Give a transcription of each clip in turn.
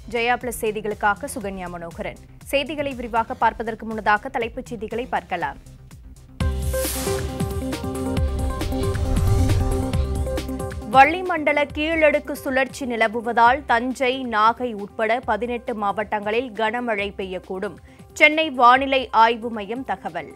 Jaya plus செய்திகளுக்காக சுகன்யா மனோகரன் செய்திகளை விரிவாக பார்ப்பதற்கு முன்னதாக தலைப்புச் செய்திகளை பார்க்கலாம் வளிமண்டல கீழடுக்கு சுழற்சி நிலவுவதால் தஞ்சை நாகை உட்பட பதினெட்டு மாவட்டங்களில் கனமழை பெய்யக்கூடும் சென்னை வானிலை ஆய்வு மையம் தகவல்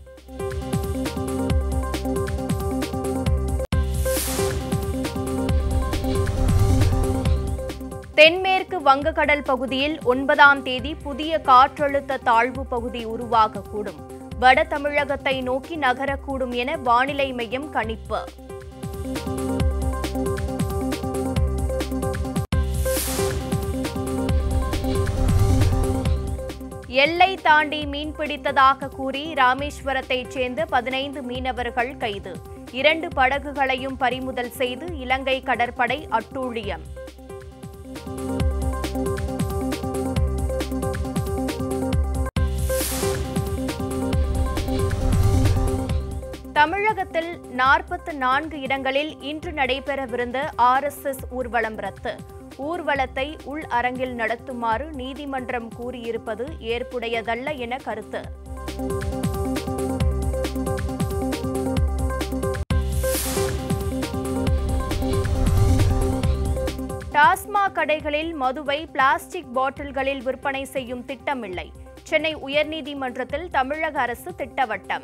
தென்மேற்கு வங்கக்கடல் பகுதியில் ஒன்பதாம் தேதி புதிய காற்றழுத்த தாழ்வு பகுதி உருவாகக்கூடும் வட தமிழகத்தை நோக்கி நகரக்கூடும் என வானிலை மையம் கணிப்பு எல்லை தாண்டி மீன் பிடித்ததாக கூறி ராமேஸ்வரத்தைச் சேர்ந்த பதினைந்து மீனவர்கள் கைது இரண்டு படகுகளையும் பறிமுதல் செய்து இலங்கை கடற்படை அட்டூழியம் தமிழகத்தில் நாற்பத்து நான்கு இடங்களில் இன்று நடைபெறவிருந்த ஆர்எஸ்எஸ் ஊர்வலம் ரத்து ஊர்வலத்தை உள் அரங்கில் நடத்துமாறு நீதிமன்றம் கூறியிருப்பது ஏற்புடையதல்ல என கருத்து டாஸ்மாக் கடைகளில் மதுவை பிளாஸ்டிக் பாட்டில்களில் விற்பனை செய்யும் திட்டமில்லை சென்னை உயர்நீதிமன்றத்தில் தமிழக அரசு திட்டவட்டம்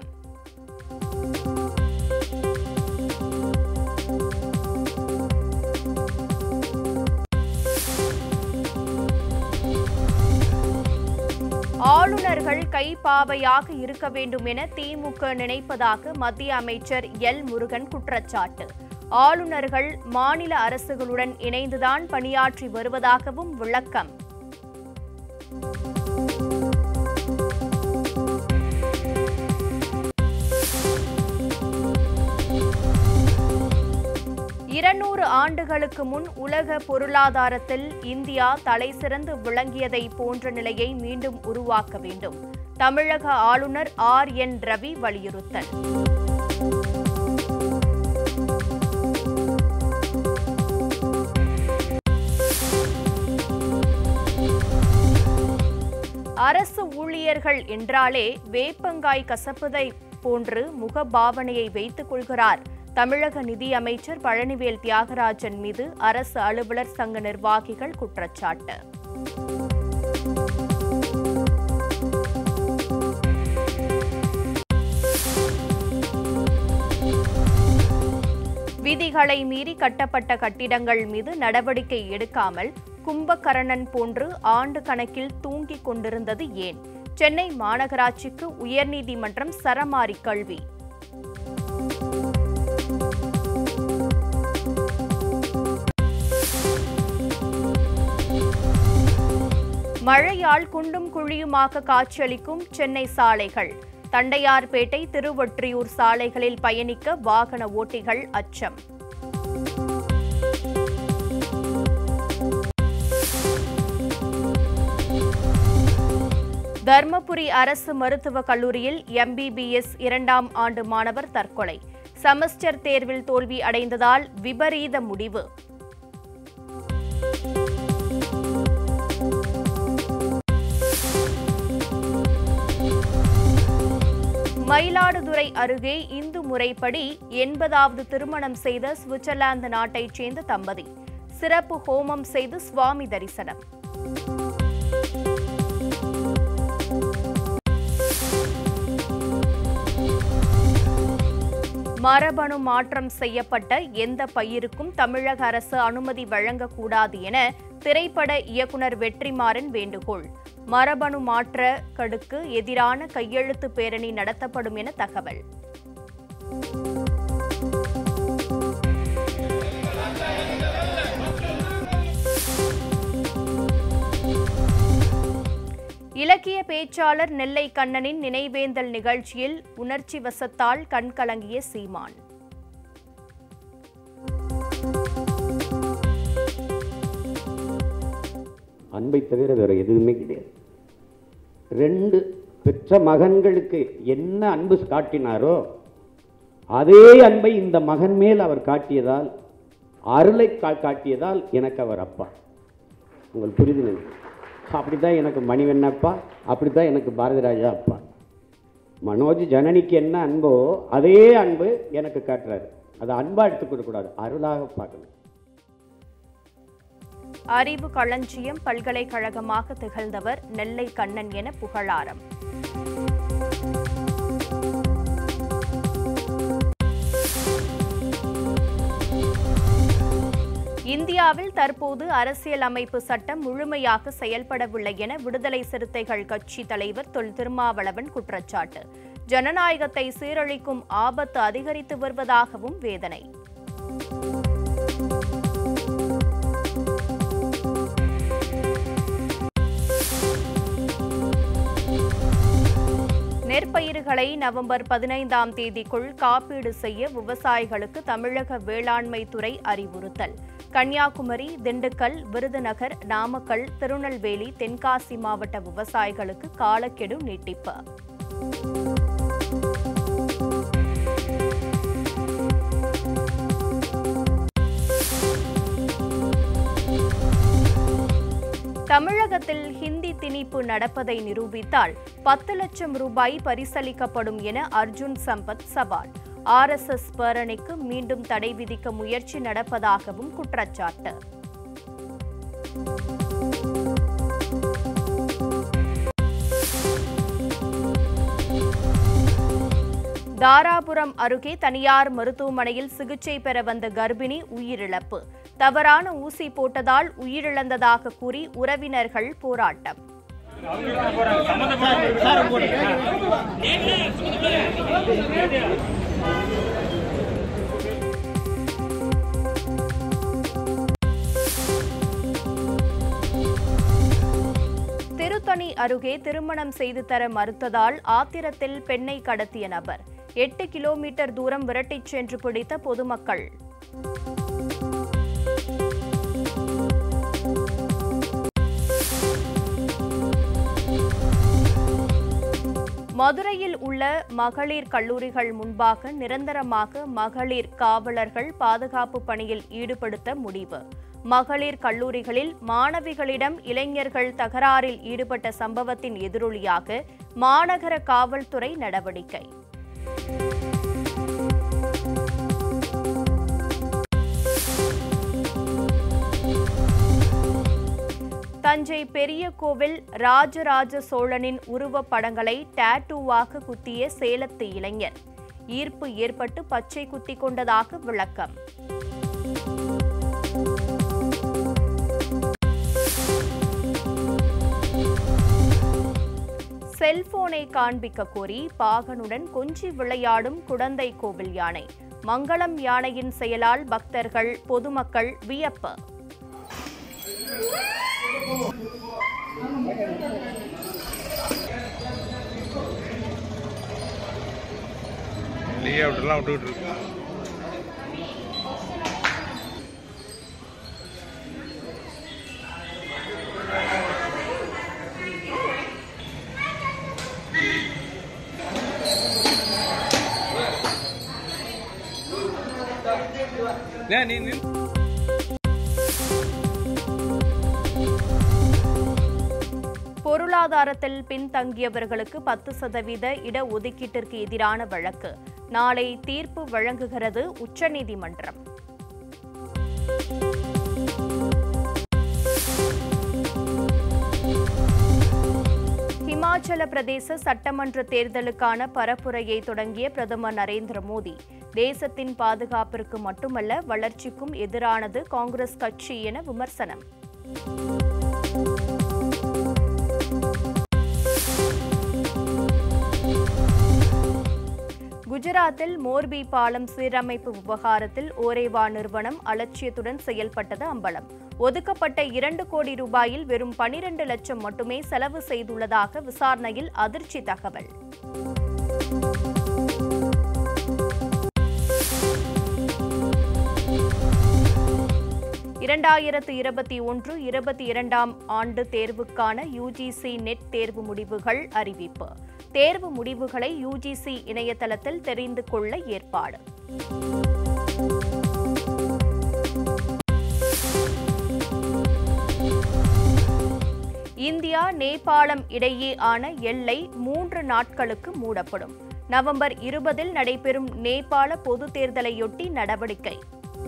ஆளுநர்கள் கைப்பாவையாக இருக்க வேண்டும் என திமுக நினைப்பதாக மத்திய அமைச்சர் எல் முருகன் குற்றச்சாட்டு ஆளுநர்கள் மாநில அரசுகளுடன் இணைந்துதான் பணியாற்றி வருவதாகவும் விளக்கம் இருநூறு ஆண்டுகளுக்கு முன் உலக பொருளாதாரத்தில் இந்தியா தலைசிறந்து விளங்கியதை போன்ற நிலையை மீண்டும் உருவாக்க வேண்டும் தமிழக ஆளுநர் ஆர் என் ரவி வலியுறுத்தல் அரசு ஊழியர்கள் என்றாலே வேப்பங்காய் கசப்பதை போன்று முகபாவனையை வைத்துக் கொள்கிறார் தமிழக நிதி அமைச்சர் பழனிவேல் தியாகராஜன் மீது அரசு அலுவலர் சங்க நிர்வாகிகள் குற்றச்சாட்டு விதிகளை மீறி கட்டப்பட்ட கட்டிடங்கள் மீது நடவடிக்கை எடுக்காமல் கும்பகரணன் போன்று ஆண்டு கணக்கில் தூங்கிக் கொண்டிருந்தது ஏன் சென்னை மாநகராட்சிக்கு உயர்நீதிமன்றம் சரமாரி கல்வி மழையால் குண்டும் குழியுமாக காட்சியளிக்கும் சென்னை சாலைகள் தண்டையார்பேட்டை திருவொற்றியூர் சாலைகளில் பயணிக்க வாகன ஓட்டிகள் அச்சம் தர்மபுரி அரசு மருத்துவக் கல்லூரியில் எம்பிபிஎஸ் இரண்டாம் ஆண்டு மாணவர் தற்கொலை செமஸ்டர் தேர்வில் தோல்வி அடைந்ததால் விபரீத முடிவு மயிலாடுதுறை அருகே இந்து முறைப்படி எண்பதாவது திருமணம் செய்த சுவிட்சர்லாந்து நாட்டைச் சேர்ந்த தம்பதி சிறப்பு ஹோமம் செய்து சுவாமி தரிசனம் மரபணு மாற்றம் செய்யப்பட்ட எந்த பயிருக்கும் தமிழக அரசு அனுமதி வழங்கக்கூடாது என திரைப்பட இயக்குனர் வெற்றிமாறன் வேண்டுகோள் மரபணு மாற்ற கடுக்கு எதிரான கையெழுத்து பேரணி நடத்தப்படும் என தகவல் இலக்கிய பேச்சாளர் நெல்லை கண்ணனின் நினைவேந்தல் நிகழ்ச்சியில் உணர்ச்சி வசத்தால் கண்கலங்கிய சீமான் அன்பை தவிர வேற எதுவுமே கிடையாது ரெண்டு பெற்ற மகன்களுக்கு என்ன அன்பு காட்டினாரோ அதே அன்பை இந்த மகன் மேல் அவர் காட்டியதால் அருளை கா- காட்டியதால் எனக்கு அவர் அப்பா உங்களுக்கு புரியுது அப்படி தான் எனக்கு மணிவண்ணப்பா அப்படி தான் எனக்கு பாரதி ராஜா அப்பா மனோஜ் ஜனனிக்கு என்ன அன்போ அதே அன்பு எனக்கு காட்டுறாரு அதை அன்பா எடுத்துக்கிட கூடாது அருளாக பார்க்கணும் அறிவு களஞ்சியம் பல்கலைக்கழகமாக திகழ்ந்தவர் நெல்லை கண்ணன் என புகழாரம் இந்தியாவில் தற்போது அரசியல் அமைப்பு சட்டம் முழுமையாக செயல்படவில்லை என விடுதலை சிறுத்தைகள் கட்சி தலைவர் தொல் திருமாவளவன் குற்றச்சாட்டு ஜனநாயகத்தை சீரழிக்கும் ஆபத்து அதிகரித்து வருவதாகவும் வேதனை நெற்பயிர்களை நவம்பர் பதினைந்தாம் தேதிக்குள் காப்பீடு செய்ய விவசாயிகளுக்கு தமிழக வேளாண்மை துறை அறிவுறுத்தல் கன்னியாகுமரி திண்டுக்கல் விருதுநகர் நாமக்கல் திருநெல்வேலி தென்காசி மாவட்ட விவசாயிகளுக்கு காலக்கெடு நீட்டிப்பு தமிழகத்தில் ஹிந்தி திணிப்பு நடப்பதை நிரூபித்தால் பத்து லட்சம் ரூபாய் பரிசளிக்கப்படும் என அர்ஜுன் சம்பத் சவால் ஆர்எஸ்எஸ் பேரணிக்கு மீண்டும் தடை விதிக்க முயற்சி நடப்பதாகவும் குற்றச்சாட்டு தாராபுரம் அருகே தனியார் மருத்துவமனையில் சிகிச்சை பெற வந்த கர்ப்பிணி உயிரிழப்பு தவறான ஊசி போட்டதால் உயிரிழந்ததாக கூறி உறவினர்கள் போராட்டம் திருத்தணி அருகே திருமணம் செய்து தர மறுத்ததால் ஆத்திரத்தில் பெண்ணை கடத்திய நபர் எட்டு கிலோமீட்டர் தூரம் விரட்டிச் சென்று பிடித்த பொதுமக்கள் மதுரையில் உள்ள மகளிர் கல்லூரிகள் முன்பாக நிரந்தரமாக மகளிர் காவலர்கள் பாதுகாப்பு பணியில் ஈடுபடுத்த முடிவு மகளிர் கல்லூரிகளில் மாணவிகளிடம் இளைஞர்கள் தகராறில் ஈடுபட்ட சம்பவத்தின் எதிரொலியாக மாநகர காவல்துறை நடவடிக்கை தஞ்சை பெரிய கோவில் ராஜராஜ சோழனின் உருவப் படங்களை டாட்டூவாக குத்திய சேலத்து இளைஞர் ஈர்ப்பு ஏற்பட்டு பச்சை குத்திக் கொண்டதாக விளக்கம் செல்போனை காண்பிக்க கோரி பாகனுடன் கொஞ்சி விளையாடும் குடந்தை கோவில் யானை மங்களம் யானையின் செயலால் பக்தர்கள் பொதுமக்கள் வியப்பு லே அவுட்லாம் விட்டுக்கிட்டு இருக்கு ஏன் நீ நின் பொருளாதாரத்தில் பின்தங்கியவர்களுக்கு பத்து சதவீத இடஒதுக்கீட்டிற்கு எதிரான வழக்கு நாளை தீர்ப்பு வழங்குகிறது உச்சநீதிமன்றம் இமாச்சல பிரதேச சட்டமன்ற தேர்தலுக்கான பரப்புரையை தொடங்கிய பிரதமர் நரேந்திர மோடி தேசத்தின் பாதுகாப்பிற்கு மட்டுமல்ல வளர்ச்சிக்கும் எதிரானது காங்கிரஸ் கட்சி என விமர்சனம் குஜராத்தில் மோர்பி பாலம் சீரமைப்பு விவகாரத்தில் ஓரேவா நிறுவனம் அலட்சியத்துடன் செயல்பட்டது அம்பலம் ஒதுக்கப்பட்ட இரண்டு கோடி ரூபாயில் வெறும் பனிரெண்டு லட்சம் மட்டுமே செலவு செய்துள்ளதாக விசாரணையில் அதிர்ச்சி தகவல் இரண்டாயிரத்து இருபத்தி ஒன்று இருபத்தி இரண்டாம் ஆண்டு தேர்வுக்கான யுஜிசி நெட் தேர்வு முடிவுகள் அறிவிப்பு தேர்வு முடிவுகளை யுஜிசி இணையதளத்தில் தெரிந்து கொள்ள ஏற்பாடு இந்தியா நேபாளம் இடையே ஆன எல்லை மூன்று நாட்களுக்கு மூடப்படும் நவம்பர் இருபதில் நடைபெறும் நேபாள பொதுத் தேர்தலையொட்டி நடவடிக்கை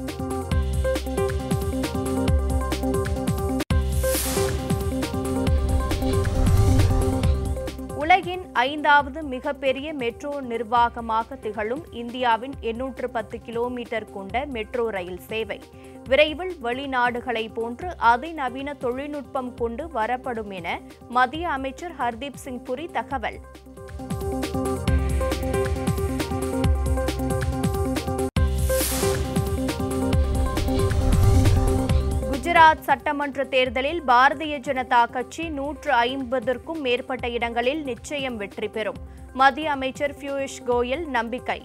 உலகின் ஐந்தாவது மிகப்பெரிய மெட்ரோ நிர்வாகமாக திகழும் இந்தியாவின் எண்ணூற்று பத்து கிலோமீட்டர் கொண்ட மெட்ரோ ரயில் சேவை விரைவில் வெளிநாடுகளை போன்று அதிநவீன தொழில்நுட்பம் கொண்டு வரப்படும் என மத்திய அமைச்சர் ஹர்தீப் சிங் புரி தகவல் குஜராத் சட்டமன்ற தேர்தலில் பாரதிய ஜனதா கட்சி நூற்று ஐம்பதற்கும் மேற்பட்ட இடங்களில் நிச்சயம் வெற்றி பெறும் மத்திய அமைச்சர் பியூஷ் கோயல் நம்பிக்கை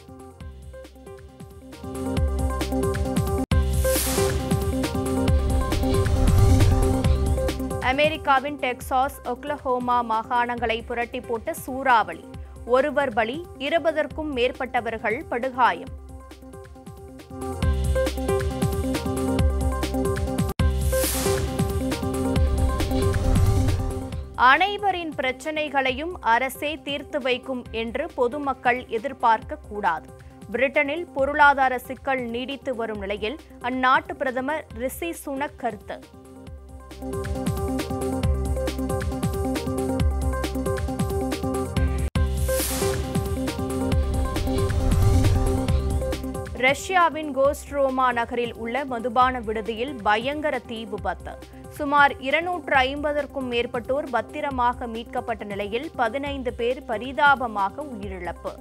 அமெரிக்காவின் டெக்சாஸ் ஒக்லஹோமா மாகாணங்களை புரட்டி போட்ட சூறாவளி ஒருவர் பலி இருபதற்கும் மேற்பட்டவர்கள் படுகாயம் அனைவரின் பிரச்சனைகளையும் அரசே தீர்த்து வைக்கும் என்று பொதுமக்கள் எதிர்பார்க்க கூடாது பிரிட்டனில் பொருளாதார சிக்கல் நீடித்து வரும் நிலையில் அந்நாட்டு பிரதமர் ரிஷி சுனக் கருத்து ரஷ்யாவின் கோஸ்ட்ரோமா நகரில் உள்ள மதுபான விடுதியில் பயங்கர தீ விபத்து சுமார் இருநூற்று ஐம்பதற்கும் மேற்பட்டோர் பத்திரமாக மீட்கப்பட்ட நிலையில் பதினைந்து பேர் பரிதாபமாக உயிரிழப்பு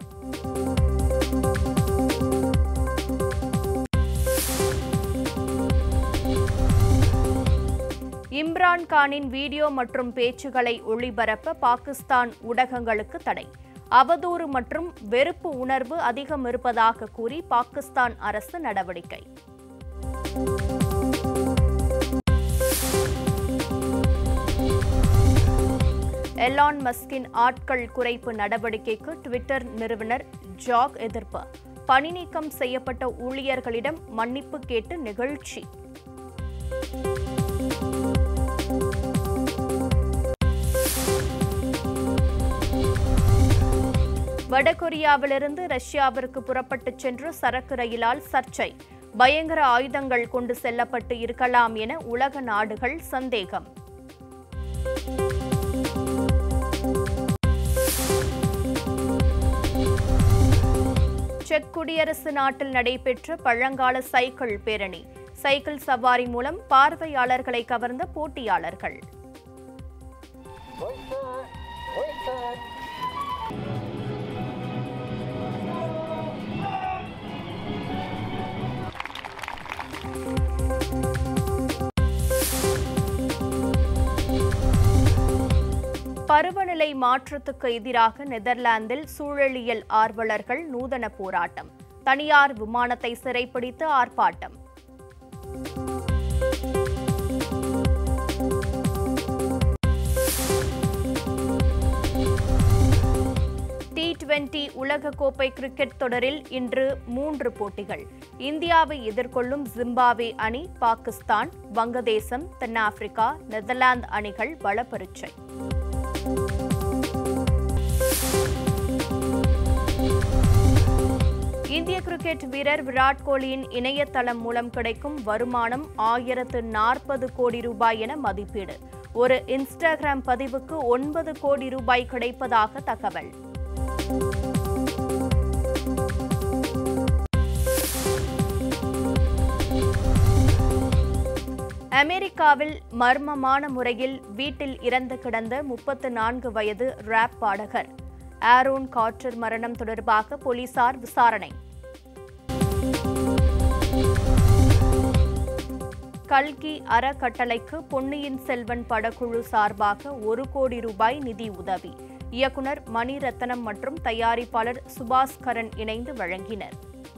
இம்ரான் கானின் வீடியோ மற்றும் பேச்சுகளை ஒளிபரப்ப பாகிஸ்தான் ஊடகங்களுக்கு தடை அவதூறு மற்றும் வெறுப்பு உணர்வு அதிகம் இருப்பதாக கூறி பாகிஸ்தான் அரசு நடவடிக்கை எலான் மஸ்கின் ஆட்கள் குறைப்பு நடவடிக்கைக்கு ட்விட்டர் நிறுவனர் ஜாக் எதிர்ப்பு பணி நீக்கம் செய்யப்பட்ட ஊழியர்களிடம் மன்னிப்பு கேட்டு நிகழ்ச்சி வடகொரியாவிலிருந்து ரஷ்யாவிற்கு புறப்பட்டுச் சென்ற சரக்கு ரயிலால் சர்ச்சை பயங்கர ஆயுதங்கள் கொண்டு செல்லப்பட்டு இருக்கலாம் என உலக நாடுகள் சந்தேகம் செக் குடியரசு நாட்டில் நடைபெற்ற பழங்கால சைக்கிள் பேரணி சைக்கிள் சவாரி மூலம் பார்வையாளர்களை கவர்ந்த போட்டியாளர்கள் பருவநிலை மாற்றத்துக்கு எதிராக நெதர்லாந்தில் சூழலியல் ஆர்வலர்கள் நூதன போராட்டம் தனியார் விமானத்தை சிறைப்பிடித்து ஆர்ப்பாட்டம் டி டுவெண்டி உலகக்கோப்பை கிரிக்கெட் தொடரில் இன்று மூன்று போட்டிகள் இந்தியாவை எதிர்கொள்ளும் ஜிம்பாவே அணி பாகிஸ்தான் வங்கதேசம் தென்னாப்பிரிக்கா நெதர்லாந்து அணிகள் பலப்பரீட்சை இந்திய கிரிக்கெட் வீரர் விராட் கோலியின் இணையதளம் மூலம் கிடைக்கும் வருமானம் ஆயிரத்து நாற்பது கோடி ரூபாய் என மதிப்பீடு ஒரு இன்ஸ்டாகிராம் பதிவுக்கு ஒன்பது கோடி ரூபாய் கிடைப்பதாக தகவல் அமெரிக்காவில் மர்மமான முறையில் வீட்டில் இறந்து கிடந்த முப்பத்து நான்கு வயது ரேப் பாடகர் ஆரோன் கார்ட்டர் மரணம் தொடர்பாக போலீசார் விசாரணை கல்கி அறக்கட்டளைக்கு பொன்னியின் செல்வன் படக்குழு சார்பாக ஒரு கோடி ரூபாய் நிதி உதவி இயக்குனர் மணிரத்னம் மற்றும் தயாரிப்பாளர் சுபாஸ்கரன் இணைந்து வழங்கினர்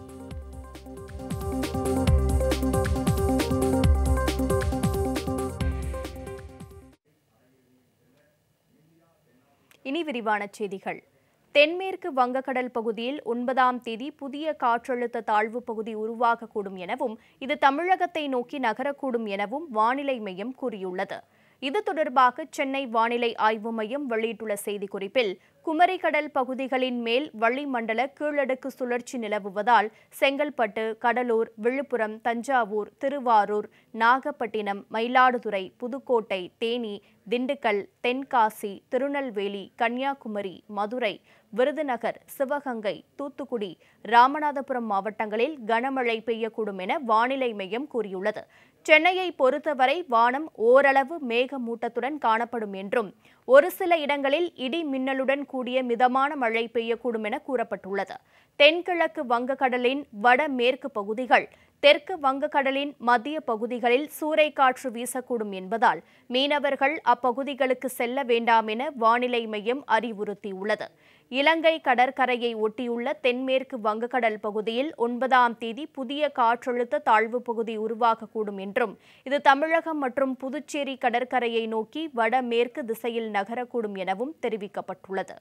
இனி விரிவான செய்திகள் தென்மேற்கு வங்கக்கடல் பகுதியில் ஒன்பதாம் தேதி புதிய காற்றழுத்த தாழ்வு பகுதி உருவாகக்கூடும் எனவும் இது தமிழகத்தை நோக்கி நகரக்கூடும் எனவும் வானிலை மையம் கூறியுள்ளது இது தொடர்பாக சென்னை வானிலை ஆய்வு மையம் வெளியிட்டுள்ள செய்திக்குறிப்பில் குமரிக்கடல் பகுதிகளின் மேல் வளிமண்டல கீழடுக்கு சுழற்சி நிலவுவதால் செங்கல்பட்டு கடலூர் விழுப்புரம் தஞ்சாவூர் திருவாரூர் நாகப்பட்டினம் மயிலாடுதுறை புதுக்கோட்டை தேனி திண்டுக்கல் தென்காசி திருநெல்வேலி கன்னியாகுமரி மதுரை விருதுநகர் சிவகங்கை தூத்துக்குடி ராமநாதபுரம் மாவட்டங்களில் கனமழை பெய்யக்கூடும் என வானிலை மையம் கூறியுள்ளது சென்னையை பொறுத்தவரை வானம் ஓரளவு மேகமூட்டத்துடன் காணப்படும் என்றும் ஒரு சில இடங்களில் இடி மின்னலுடன் கூடிய மிதமான மழை பெய்யக்கூடும் என கூறப்பட்டுள்ளது தென்கிழக்கு வங்கக்கடலின் வடமேற்கு பகுதிகள் தெற்கு வங்கக்கடலின் மத்திய பகுதிகளில் சூறைக்காற்று வீசக்கூடும் என்பதால் மீனவர்கள் அப்பகுதிகளுக்கு செல்ல வேண்டாம் என வானிலை மையம் அறிவுறுத்தியுள்ளது இலங்கை கடற்கரையை ஒட்டியுள்ள தென்மேற்கு வங்கக்கடல் பகுதியில் ஒன்பதாம் தேதி புதிய காற்றழுத்த தாழ்வு பகுதி உருவாகக்கூடும் என்றும் இது தமிழகம் மற்றும் புதுச்சேரி கடற்கரையை நோக்கி வடமேற்கு திசையில் நகரக்கூடும் எனவும் தெரிவிக்கப்பட்டுள்ளது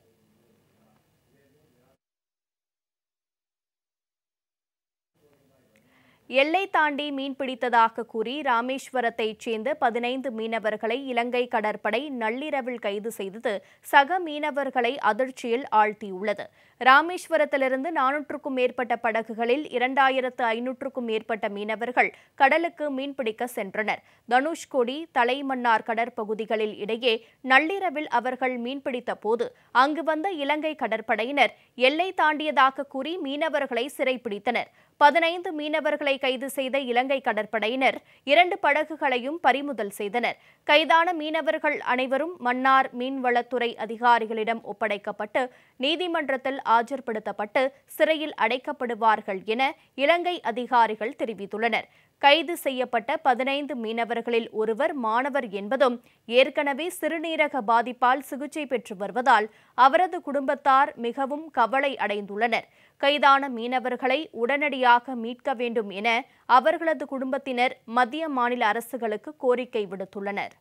எல்லை தாண்டி மீன் பிடித்ததாக கூறி ராமேஸ்வரத்தைச் சேர்ந்த பதினைந்து மீனவர்களை இலங்கை கடற்படை நள்ளிரவில் கைது செய்தது சக மீனவர்களை அதிர்ச்சியில் ஆழ்த்தியுள்ளது ராமேஸ்வரத்திலிருந்து நானூற்றுக்கும் மேற்பட்ட படகுகளில் இரண்டாயிரத்து ஐநூற்றுக்கும் மேற்பட்ட மீனவர்கள் கடலுக்கு மீன்பிடிக்க சென்றனர் தனுஷ்கோடி தலைமன்னார் கடற்பகுதிகளில் இடையே நள்ளிரவில் அவர்கள் மீன்பிடித்த போது அங்கு வந்த இலங்கை கடற்படையினர் எல்லை தாண்டியதாக கூறி மீனவர்களை சிறைப்பிடித்தனர் பதினைந்து மீனவர்களை கைது செய்த இலங்கை கடற்படையினர் இரண்டு படகுகளையும் பறிமுதல் செய்தனர் கைதான மீனவர்கள் அனைவரும் மன்னார் மீன்வளத்துறை அதிகாரிகளிடம் ஒப்படைக்கப்பட்டு நீதிமன்றத்தில் ஆஜர்படுத்தப்பட்டு சிறையில் அடைக்கப்படுவார்கள் என இலங்கை அதிகாரிகள் தெரிவித்துள்ளனர் கைது செய்யப்பட்ட பதினைந்து மீனவர்களில் ஒருவர் மாணவர் என்பதும் ஏற்கனவே சிறுநீரக பாதிப்பால் சிகிச்சை பெற்று வருவதால் அவரது குடும்பத்தார் மிகவும் கவலை அடைந்துள்ளனர் கைதான மீனவர்களை உடனடியாக மீட்க வேண்டும் என அவர்களது குடும்பத்தினர் மத்திய மாநில அரசுகளுக்கு கோரிக்கை விடுத்துள்ளனர்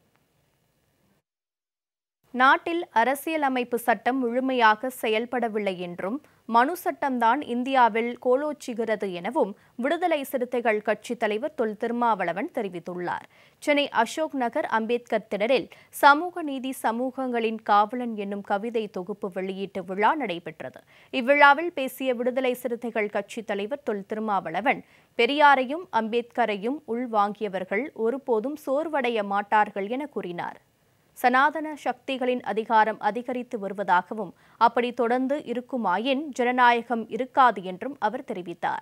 நாட்டில் அரசியலமைப்பு சட்டம் முழுமையாக செயல்படவில்லை என்றும் மனு சட்டம்தான் இந்தியாவில் கோலோச்சுகிறது எனவும் விடுதலை சிறுத்தைகள் கட்சித் தலைவர் தொல் திருமாவளவன் தெரிவித்துள்ளார் சென்னை அசோக் நகர் அம்பேத்கர் திடலில் சமூக நீதி சமூகங்களின் காவலன் என்னும் கவிதை தொகுப்பு வெளியீட்டு விழா நடைபெற்றது இவ்விழாவில் பேசிய விடுதலை சிறுத்தைகள் கட்சித் தலைவர் தொல் திருமாவளவன் பெரியாரையும் அம்பேத்கரையும் உள்வாங்கியவர்கள் ஒருபோதும் சோர்வடைய மாட்டார்கள் என கூறினார் சனாதன சக்திகளின் அதிகாரம் அதிகரித்து வருவதாகவும் அப்படி தொடர்ந்து இருக்குமாயின் ஜனநாயகம் இருக்காது என்றும் அவர் தெரிவித்தார்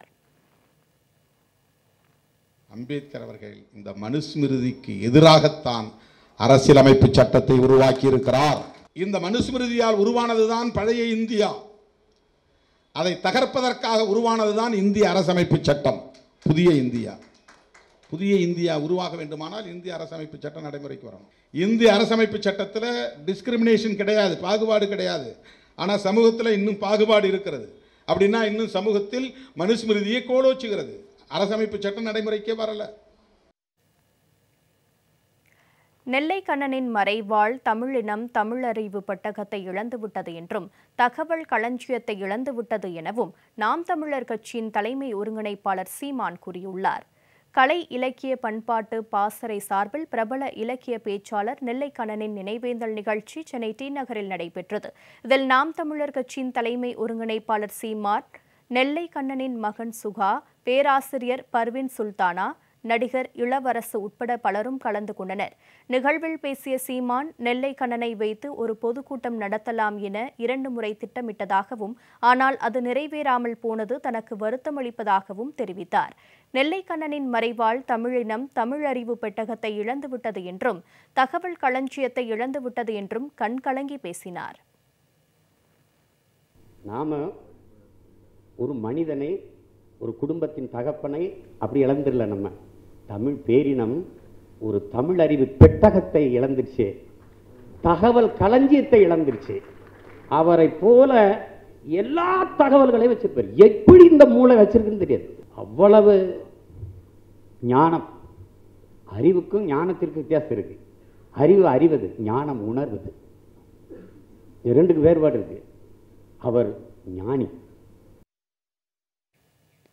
அம்பேத்கர் அவர்கள் இந்த மனுஸ்மிருதிக்கு எதிராகத்தான் அரசியலமைப்பு சட்டத்தை உருவாக்கி இருக்கிறார் இந்த மனுஸ்மிருதியால் உருவானதுதான் பழைய இந்தியா அதை தகர்ப்பதற்காக உருவானதுதான் இந்திய அரசமைப்பு சட்டம் புதிய இந்தியா புதிய இந்தியா உருவாக வேண்டுமானால் இந்திய அரசமைப்பு சட்டம் நடைமுறைக்கு வரணும் இந்திய அரசமைப்பு சட்டத்தில் டிஸ்கிரிமினேஷன் கிடையாது பாகுபாடு கிடையாது ஆனால் சமூகத்தில் இன்னும் பாகுபாடு இருக்கிறது அப்படின்னா இன்னும் சமூகத்தில் மனுஸ்மிருதியை கோலோச்சுகிறது அரசமைப்பு சட்டம் நடைமுறைக்கே வரல நெல்லை கண்ணனின் மறைவாள் தமிழினம் தமிழறிவு பட்டகத்தை இழந்துவிட்டது என்றும் தகவல் களஞ்சியத்தை இழந்துவிட்டது எனவும் நாம் தமிழர் கட்சியின் தலைமை ஒருங்கிணைப்பாளர் சீமான் கூறியுள்ளார் கலை இலக்கிய பண்பாட்டு பாசறை சார்பில் பிரபல இலக்கிய பேச்சாளர் நெல்லை கண்ணனின் நினைவேந்தல் நிகழ்ச்சி சென்னை டி நகரில் நடைபெற்றது இதில் நாம் தமிழர் கட்சியின் தலைமை ஒருங்கிணைப்பாளர் சீமான் நெல்லை கண்ணனின் மகன் சுகா பேராசிரியர் பர்வின் சுல்தானா நடிகர் இளவரசு உட்பட பலரும் கலந்து கொண்டனர் நிகழ்வில் பேசிய சீமான் நெல்லை கண்ணனை வைத்து ஒரு பொதுக்கூட்டம் நடத்தலாம் என இரண்டு முறை திட்டமிட்டதாகவும் ஆனால் அது நிறைவேறாமல் போனது தனக்கு வருத்தமளிப்பதாகவும் தெரிவித்தார் நெல்லை கண்ணனின் மறைவால் தமிழினம் தமிழறிவு பெட்டகத்தை இழந்துவிட்டது என்றும் தகவல் களஞ்சியத்தை இழந்துவிட்டது என்றும் கண்கலங்கி பேசினார் நாம் ஒரு மனிதனை ஒரு குடும்பத்தின் தகப்பனை அப்படி இழந்துடல நம்ம தமிழ் பேரினம் ஒரு தமிழ் அறிவு பெட்டகத்தை இழந்துருச்சு தகவல் களஞ்சியத்தை இழந்துருச்சு அவரை போல எல்லா தகவல்களையும் வச்சிருப்பார் எப்படி இந்த மூளை வச்சிருக்குன்னு தெரியாது அவ்வளவு ஞானம் அறிவுக்கும் ஞானத்திற்கு வித்தியாசம் இருக்கு அறிவு அறிவது ஞானம் உணர்வது இரண்டுக்கு வேறுபாடு இருக்கு அவர் ஞானி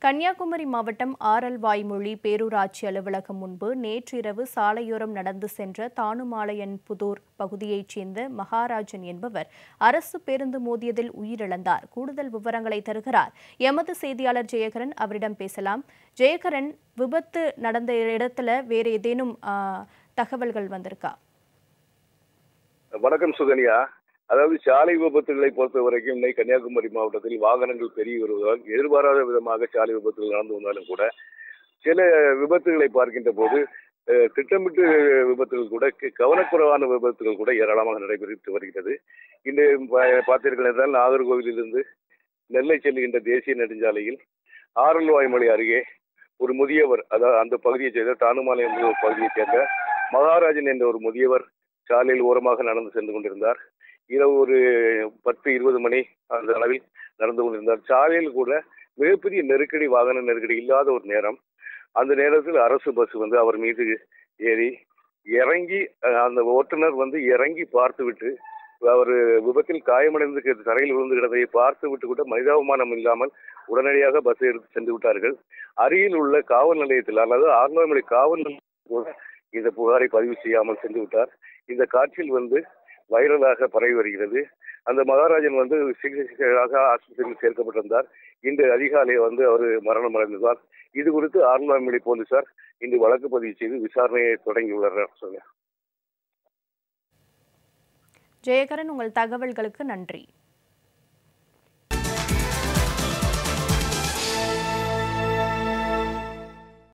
கன்னியாகுமரி மாவட்டம் ஆரல் வாய்மொழி பேரூராட்சி அலுவலகம் முன்பு நேற்றிரவு சாலையோரம் நடந்து சென்ற தானுமாலையன் புதூர் பகுதியைச் சேர்ந்த மகாராஜன் என்பவர் அரசு பேருந்து மோதியதில் உயிரிழந்தார் கூடுதல் விவரங்களை தருகிறார் எமது செய்தியாளர் ஜெயகரன் அவரிடம் பேசலாம் ஜெயகரன் விபத்து நடந்த இடத்துல வேறு ஏதேனும் ஆ, தகவல்கள் வந்திருக்கா வணக்கம் சுகன்யா அதாவது சாலை விபத்துகளை பொறுத்த வரைக்கும் இன்னைக்கு கன்னியாகுமரி மாவட்டத்தில் வாகனங்கள் பெருகி வருவதால் எதிர்பாராத விதமாக சாலை விபத்துகள் நடந்து வந்தாலும் கூட சில விபத்துகளை பார்க்கின்ற போது அஹ், திட்டமிட்டு விபத்துகள் கூட க- கவனக்குறைவான விபத்துகள் கூட ஏராளமாக நடைபெற்று வருகிறது இன்று பா- பார்த்தீர்கள் என்றால் நாகர்கோவிலிருந்து நெல்லை செல்லுகின்ற தேசிய நெடுஞ்சாலையில் ஆரல்வாய்மொழி அருகே ஒரு முதியவர் அதாவது அந்த பகுதியைச் சேர்ந்த தானுமாலை என்ற ஒரு பகுதியைச் சேர்ந்த மகாராஜன் என்ற ஒரு முதியவர் சாலையில் ஓரமாக நடந்து சென்று கொண்டிருந்தார் இரவு ஒரு பத்து இருபது மணி அந்த அளவில் நடந்து கொண்டிருந்தார் சாலையில் கூட மிகப்பெரிய நெருக்கடி வாகன நெருக்கடி இல்லாத ஒரு நேரம் அந்த நேரத்தில் அரசு பஸ் வந்து அவர் மீது ஏறி இறங்கி அஹ், அந்த ஓட்டுநர் வந்து இறங்கி பார்த்துவிட்டு அவர் விபத்தில் காயமடைந்து கி- தரையில் விழுந்து கிடந்ததை பார்த்து விட்டு கூட மனிதாபிமானம் இல்லாமல் உடனடியாக பஸ்ஸை எடுத்து சென்று விட்டார்கள் அருகில் உள்ள காவல் நிலையத்தில் அதாவது ஆர்லாமலை காவல் நிலையத்தில் கூட இந்த புகாரை பதிவு செய்யாமல் சென்று விட்டார் இந்த காட்சியில் வந்து வைரலாக பரவி வருகிறது அந்த மகாராஜன் வந்து சிகிச்சைக்காக ஆஸ்பத்திரியில் சேர்க்கப்பட்டிருந்தார் இன்று அதிகாலை வந்து அவர் மரணம் அடைந்தார் இது குறித்து ஆர்லாமலை போலீசார் இன்று வழக்கு பதிவு செய்து விசாரணையை தொடங்கியுள்ளனர் சொன்னார் ஜெயகரன் உங்கள் தகவல்களுக்கு நன்றி